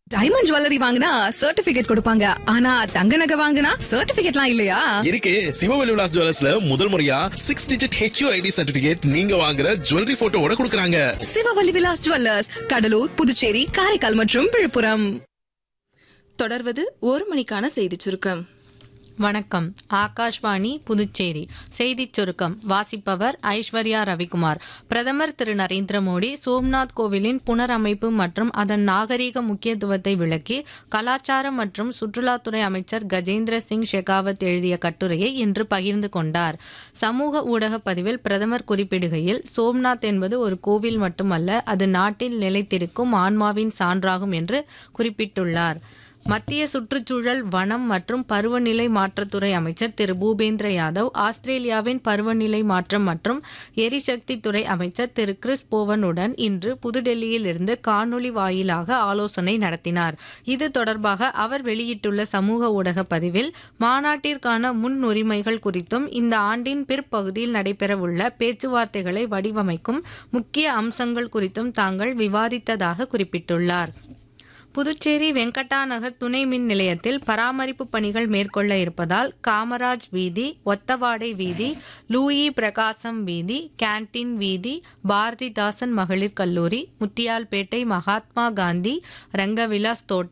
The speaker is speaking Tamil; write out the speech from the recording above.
டைமண்ட் ஜுவல்லரி வாங்கினா சர்டிபிகேட் கொடுப்பாங்க ஆனா தங்க நகை வாங்கினா சர்டிபிகேட்லாம் இல்லையா இருக்கு சிவவெளி விலாஸ் ஜுவல்லர்ஸ்ல முதல் முறையா six digit HU ID certificate நீங்க வாங்குற ஜுவல்லரி போட்டோவோட கொடுக்கறாங்க சிவவல்லி விலாஸ் ஜுவல்லர்ஸ் கடலூர் புதுச்சேரி காரைக்கால் மற்றும் விழுப்புரம் தொடர்வது ஒரு மணிக்கான செய்திச் சுருக்கம் வணக்கம் ஆகாஷ்வாணி புதுச்சேரி செய்திச் சுருக்கம் வாசிப்பவர் ஐஸ்வர்யா ரவிக்குமார் பிரதமர் திரு நரேந்திர மோடி சோம்நாத் கோவிலின் புனரமைப்பு மற்றும் அதன் நாகரீக முக்கியத்துவத்தை விளக்கி கலாச்சாரம் மற்றும் சுற்றுலாத்துறை அமைச்சர் கஜேந்திர சிங் ஷெகாவத் எழுதிய கட்டுரையை இன்று பகிர்ந்து கொண்டார் சமூக ஊடக பதிவில் பிரதமர் குறிப்பிடுகையில் சோம்நாத் என்பது ஒரு கோவில் மட்டுமல்ல அது நாட்டில் நிலைத்திருக்கும் ஆன்மாவின் சான்றாகும் என்று குறிப்பிட்டுள்ளார் மத்திய சுற்றுச்சூழல் வனம் மற்றும் பருவநிலை மாற்றத்துறை அமைச்சர் திரு பூபேந்திர யாதவ் ஆஸ்திரேலியாவின் பருவநிலை மாற்றம் மற்றும் எரிசக்தி துறை அமைச்சர் திரு கிறிஸ் போவனுடன் இன்று புதுடெல்லியில் இருந்து காணொலி வாயிலாக ஆலோசனை நடத்தினார் இது தொடர்பாக அவர் வெளியிட்டுள்ள சமூக ஊடக பதிவில் மாநாட்டிற்கான முன்னுரிமைகள் குறித்தும் இந்த ஆண்டின் பிற்பகுதியில் நடைபெறவுள்ள பேச்சுவார்த்தைகளை வடிவமைக்கும் முக்கிய அம்சங்கள் குறித்தும் தாங்கள் விவாதித்ததாக குறிப்பிட்டுள்ளார் புதுச்சேரி வெங்கட்டா நகர் துணை மின் நிலையத்தில் பராமரிப்பு பணிகள் மேற்கொள்ள இருப்பதால் காமராஜ் வீதி ஒத்தவாடை வீதி லூயி பிரகாசம் வீதி கேன்டீன் வீதி பாரதிதாசன் மகளிர் கல்லூரி முத்தியால்பேட்டை மகாத்மா காந்தி ரங்கவிலாஸ் தோட்டம்